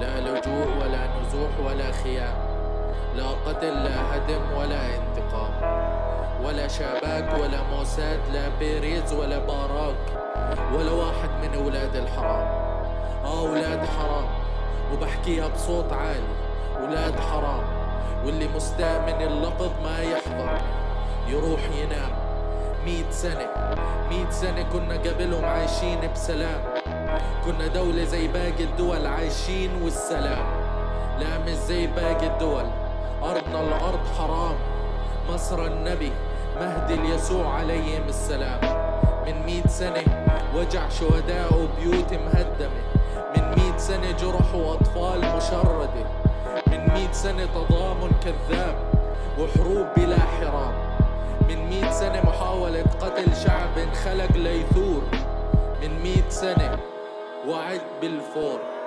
لا لجوء ولا نزوح ولا خيام لا قتل لا هدم ولا انتقام ولا شاباك ولا موساد لا بيريز ولا باراك ولا واحد من أولاد الحرام آه أولاد حرام وبحكيها بصوت عالي أولاد حرام واللي مستاء من اللفظ ما يحضر يروح ينام مية سنة مية سنة كنا قبلهم عايشين بسلام كنا دولة زي باقي الدول عايشين والسلام لا مش زي باقي الدول أرضنا الأرض حرام مصر النبي مهدي اليسوع عليهم السلام من مئة سنة وجع شهداء وبيوت مهدمة من مئة سنة جرح وأطفال مشردة من مئة سنة تضامن كذاب وحروب بلا حرام من مئة سنة محاولة قتل شعب انخلق ليثور من مئة سنة وعد بالفور